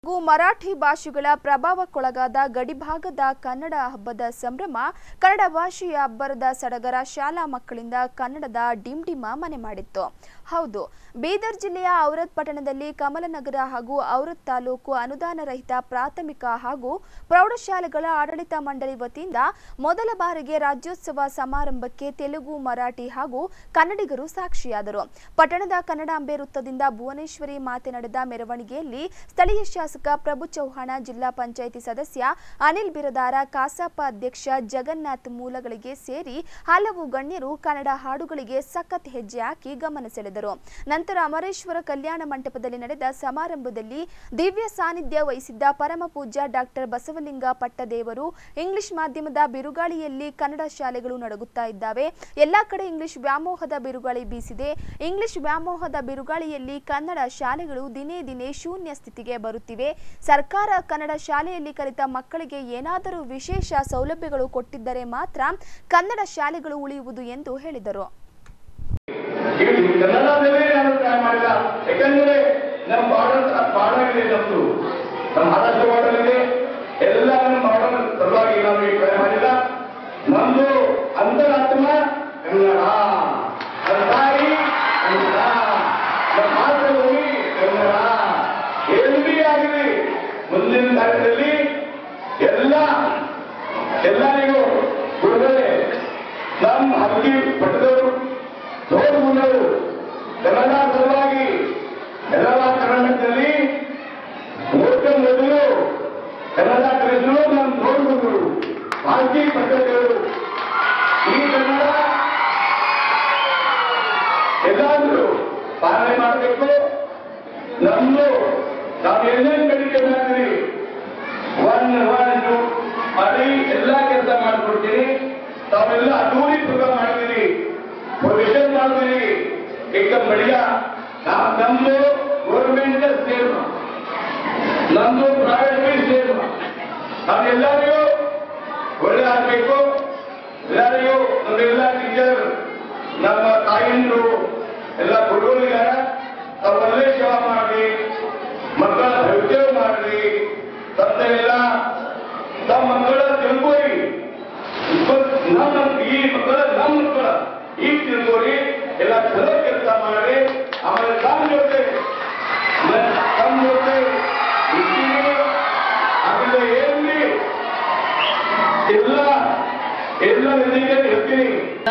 ಹಾಗೂ ಮರಾಠಿ ಭಾಷೆಗಳ ಪ್ರಭಾವಕ್ಕೊಳಗಾದ ಗಡಿಭಾಗದ ಕನ್ನಡ ಹಬ್ಬದ ಸಂಭ್ರಮ ಕನ್ನಡ ಭಾಷೆಯ ಅಬ್ಬರದ ಸಡಗರ ಶಾಲಾ ಮಕ್ಕಳಿಂದ ಕನ್ನಡದ ಡಿಂಡಿಮ ಮನೆ ಮಾಡಿತ್ತು ಹೌದು ಬೀದರ್ ಜಿಲ್ಲೆಯ ಔರತ್ ಪಟ್ಟಣದಲ್ಲಿ ಕಮಲನಗರ ಹಾಗೂ ಔರತ್ ತಾಲೂಕು ಅನುದಾನ ರಹಿತ ಪ್ರಾಥಮಿಕ ಹಾಗೂ ಪ್ರೌಢಶಾಲೆಗಳ ಆಡಳಿತ ಮಂಡಳಿ ವತಿಯಿಂದ ಮೊದಲ ಬಾರಿಗೆ ರಾಜ್ಯೋತ್ಸವ ಸಮಾರಂಭಕ್ಕೆ ತೆಲುಗು ಮರಾಠಿ ಹಾಗೂ ಕನ್ನಡಿಗರು ಸಾಕ್ಷಿಯಾದರು ಪಟ್ಟಣದ ಕನ್ನಡಾಂಬೆ ವೃತ್ತದಿಂದ ಭುವನೇಶ್ವರಿ ಮಾತೆ ನಡೆದ ಮೆರವಣಿಗೆಯಲ್ಲಿ ಸ್ಥಳೀಯ ಶಾಸಕ ಪ್ರಭು ಚೌಹಾಣ ಜಿಲ್ಲಾ ಪಂಚಾಯಿತಿ ಸದಸ್ಯ ಅನಿಲ್ ಬಿರದಾರ ಕಾಸಾಪ ಅಧ್ಯಕ್ಷ ಜಗನ್ನಾಥ್ ಮೂಲಗಳಿಗೆ ಸೇರಿ ಹಲವು ಗಣ್ಯರು ಕನ್ನಡ ಹಾಡುಗಳಿಗೆ ಸಖತ್ ಹೆಜ್ಜೆ ಹಾಕಿ ಗಮನ ಸೆಳೆದರು ನಂತರ ಅಮರೇಶ್ವರ ಕಲ್ಯಾಣ ಮಂಟಪದಲ್ಲಿ ನಡೆದ ಸಮಾರಂಭದಲ್ಲಿ ದಿವ್ಯ ಸಾನ್ನಿಧ್ಯ ವಹಿಸಿದ್ದ ಪರಮ ಪೂಜ್ಯ ಡಾಕ್ಟರ್ ಬಸವಲಿಂಗ ಪಟ್ಟದೇವರು ಇಂಗ್ಲಿಷ್ ಮಾಧ್ಯಮದ ಬಿರುಗಾಳಿಯಲ್ಲಿ ಕನ್ನಡ ಶಾಲೆಗಳು ನಡಗುತ್ತಾ ಇದ್ದಾವೆ ಎಲ್ಲಾ ಕಡೆ ಇಂಗ್ಲಿಷ್ ವ್ಯಾಮೋಹದ ಬಿರುಗಾಳಿ ಬೀಸಿದೆ ಇಂಗ್ಲಿಷ್ ವ್ಯಾಮೋಹದ ಬಿರುಗಾಳಿಯಲ್ಲಿ ಕನ್ನಡ ಶಾಲೆಗಳು ದಿನೇ ದಿನೇ ಶೂನ್ಯ ಸ್ಥಿತಿಗೆ ಬರುತ್ತಿವೆ ಸರ್ಕಾರ ಕನ್ನಡ ಶಾಲೆಯಲ್ಲಿ ಕಲಿತ ಮಕ್ಕಳಿಗೆ ಏನಾದರೂ ವಿಶೇಷ ಸೌಲಭ್ಯಗಳು ಕೊಟ್ಟಿದ್ದರೆ ಮಾತ್ರ ಕನ್ನಡ ಶಾಲೆಗಳು ಉಳಿಯುವುದು ಎಂದು ಹೇಳಿದರು ಇದು ಕನ್ನಡದಲ್ಲೇ ನಾನು ಟ್ರೈ ಮಾಡಿಲ್ಲ ಯಾಕಂದ್ರೆ ನಮ್ಮ ಬಾರ್ಡರ್ ಬಾರ್ಡರ್ ಇದೆ ನಮ್ದು ನಮ್ಮ ಮಹಾರಾಷ್ಟ್ರ ಬಾರ್ಡರ್ ಇದೆ ಎಲ್ಲ ನಮ್ಮ ಬಾರ್ಡರ್ ಸಲುವಾಗಿ ನಾವು ಈ ಟ್ರೈ ಮಾಡಿಲ್ಲ ನಮ್ದು ಅಂತರಾತ್ಮ ಕನ್ನಡ ನಮ್ಮ ತಾಯಿ ಕನ್ನಡ ನಮ್ಮ ಮಾತೃಭೂಮಿ ಕನ್ನಡ ಎಲ್ಲಿ ಆಗಲಿ ಮುಂದಿನ ಕಾರ್ಯದಲ್ಲಿ ಎಲ್ಲ ಎಲ್ಲರಿಗೂ ಗುರುಗಳೇ ನಮ್ಮ ಹಕ್ಕಿ ಪಡೆದವರು ನೋಡುವುದು ಕನ್ನಡ ಸಲುವಾಗಿ ಎಲ್ಲರ ಕರ್ನಾಟಕದಲ್ಲಿ ಮೊಟ್ಟ ಮೊದಲು ಕನ್ನಡ ಕಲಿಸಲು ನಮ್ಮ ನೋಡುವುದು ಭಾರತೀಯ ಪದ್ಧತಿಗಳು ಈ ಕನ್ನಡ ಎಲ್ಲಾದ್ರೂ ಪಾಲನೆ ಮಾಡಬೇಕು ನಮ್ದು ನಾವು ಎಲ್ಲೇನು ಕಲಿಕೆ ಮಾಡ್ತೀವಿ ಒನ್ ಒನ್ ಟು ಮಾಡಿ ಎಲ್ಲ ಕೆಲಸ ಮಾಡ್ಕೊಡ್ತೀನಿ ತಾವೆಲ್ಲ ಅದ್ದೂರಿ ಪ್ರೋಗ್ರಾಮ್ ಮಾಡಿದ್ದೀರಿ ಪ್ರೊವಿಷನ್ ಮಾಡಿದ್ದೀರಿ ಏಕದಮ್ ಬಡಿಯ ನಾವು ನಮ್ದು ಗೌರ್ಮೆಂಟ್ ಸೇಮ್ ನಮ್ದು ಪ್ರೈವೇಟ್ ಸೇಮ್ ನಾವೆಲ್ಲರಿಗೂ ಒಳ್ಳೆ ಆಗ್ಬೇಕು ಎಲ್ಲರಿಗೂ ನಮ್ಮೆಲ್ಲ ಟೀಚರ್ ನಮ್ಮ ತಾಯಿಂದ್ರು ಎಲ್ಲ ಗುರುಗಳಿಗಾರ ತಾವಲ್ಲೇ ಸೇವಾ ಮಾಡಿ ಮಕ್ಕಳ ಭವಿಷ್ಯ ಮಾಡಿ ತಂದೆಲ್ಲ ತಮ್ಮ ಮಕ್ಕಳ ತಿಳ್ಕೋರಿ ನಮ್ಮ ಈ ಮಕ್ಕಳ ನಮ್ಮ ಮಕ್ಕಳ ಈ ತಿಳ್ಕೋರಿ ಎಲ್ಲ ಚಲೋ ಕೆಲಸ ಮಾಡಿ ಆಮೇಲೆ ತಮ್ಮ ಜೊತೆ ತಮ್ಮ ಜೊತೆ ಇದ್ದೀರಿ ಆಮೇಲೆ ಎಲ್ಲಿ ಎಲ್ಲ ಎಲ್ಲ ನಿಧಿಗೆ ಇರ್ತೀನಿ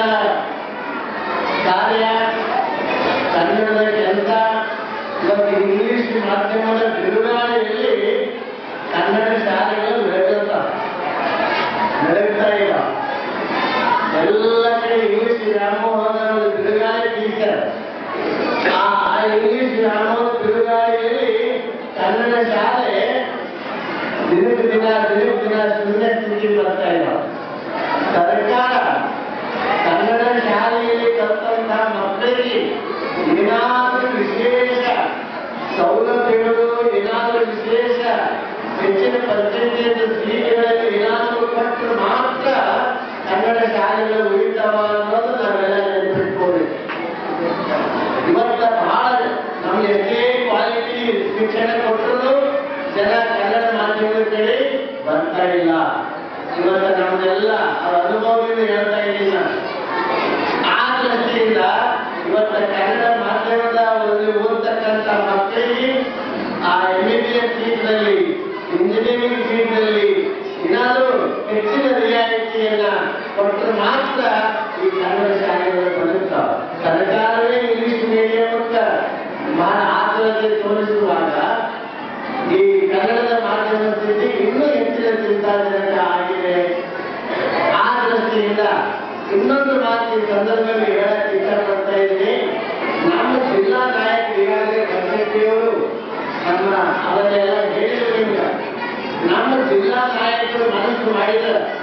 ಕಾರ್ಯ ಕನ್ನಡದ ಕೆಲಸ ಇವತ್ತು ಇಂಗ್ಲಿಷ್ ಮಾಧ್ಯಮದ ಬಿರುಗಾಳಿಯಲ್ಲಿ ಕನ್ನಡ ಶಾಲೆಗಳು ನಡೆಯುತ್ತ ನಡೆಯುತ್ತಾ ಇಲ್ಲ ಎಲ್ಲ ಕಡೆ ಇಂಗ್ಲಿಷ್ ವ್ಯಾಮೋಹದ ಒಂದು ಬಿರುಗಾಳಿ ಬೀಸ್ತಾರೆ ಆ ಆ ಇಂಗ್ಲಿಷ್ ವ್ಯಾಮೋಹದ ಬಿರುಗಾಳಿಯಲ್ಲಿ ಕನ್ನಡ ಶಾಲೆ ದಿನಕ್ಕೆ ದಿನ ದಿನಕ್ಕೆ ದಿನ ಶೂನ್ಯ ಸ್ಥಿತಿ ಬರ್ತಾ ಇಲ್ಲ ಸರ್ಕಾರ ಕನ್ನಡ ಶಾಲೆಯಲ್ಲಿ ಕಲಿತಂತಹ ಮಕ್ಕಳಿಗೆ ಏನಾದರೂ ವಿಶೇಷ ಸೌಲಭ್ಯಗಳು ಏನಾದರೂ ವಿಶೇಷ ಹೆಚ್ಚಿನ ಪರ್ಸೆಂಟೇಜ್ ಸೀಟ್ಗಳಲ್ಲಿ ಏನಾದರೂ ಕೊಟ್ಟರೆ ಮಾತ್ರ ಕನ್ನಡ ಶಾಲೆಗಳು ಉಳಿತಾವ ಅನ್ನೋದು ನಾವೆಲ್ಲ ನೆನಪಿಟ್ಕೋಬೇಕು ಇವತ್ತ ಬಹಳ ನಮ್ಗೆ ಎಷ್ಟೇ ಕ್ವಾಲಿಟಿ ಶಿಕ್ಷಣ ಕೊಟ್ಟರು ಜನ ಕನ್ನಡ ಮಾಧ್ಯಮದ ಕಡೆ ಬರ್ತಾ ಇಲ್ಲ ಇವತ್ತು ನಮ್ದೆಲ್ಲ ಅವ್ರ ಅನುಭವದಿಂದ ಹೇಳ್ತಾ ಇದ್ದೀನಿ ನಾನು ಆ ದೃಷ್ಟಿಯಿಂದ ಇವತ್ತು ಕನ್ನಡ ಮಾಧ್ಯಮದ ಒಂದು ಓದ್ತಕ್ಕಂಥ ಮಕ್ಕಳಿಗೆ ಆ ಎಂ ಬಿ ಬಿ ಎಸ್ ಸೀಟ್ನಲ್ಲಿ ಇಂಜಿನಿಯರಿಂಗ್ ಸೀಟ್ನಲ್ಲಿ ಏನಾದರೂ ಹೆಚ್ಚಿನ ರಿಯಾಯಿತಿಯನ್ನ ಕೊಟ್ಟರೆ ಮಾತ್ರ ಈ ಕನ್ನಡ ಶಾಲೆಗಳು ಬದುಕ್ತಾವೆ ಸರ್ಕಾರವೇ ಇಂಗ್ಲಿಷ್ ಮೀಡಿಯಮಕ್ಕೆ ಆದ್ರತೆ ತೋರಿಸುವಾಗ ಈ ಕನ್ನಡದ ಮಾಧ್ಯಮದ ಸ್ಥಿತಿ ಇನ್ನೂ ಹೆಚ್ಚಿನ ಚಿಂತಾಜನಕ ಆಗಿದೆ ಆ ದೃಷ್ಟಿಯಿಂದ ಇನ್ನೊಂದು ಮಾತು ಈ ಸಂದರ್ಭದಲ್ಲಿ ಹೇಳಕ್ಕೆ ಇಷ್ಟಪಡ್ತಾ ಇದ್ದೀನಿ ನಮ್ಮ ಜಿಲ್ಲಾ ನಾಯಕರು ಈಗಾಗಲೇ ಕನ್ನಡಿಯವರು ನಮ್ಮ ಅವರೆಲ್ಲ ಹೇಳಿದ್ರಿಂದ ನಮ್ಮ ಜಿಲ್ಲಾ ನಾಯಕರು ಮನಸ್ಸು ಮಾಡಿದ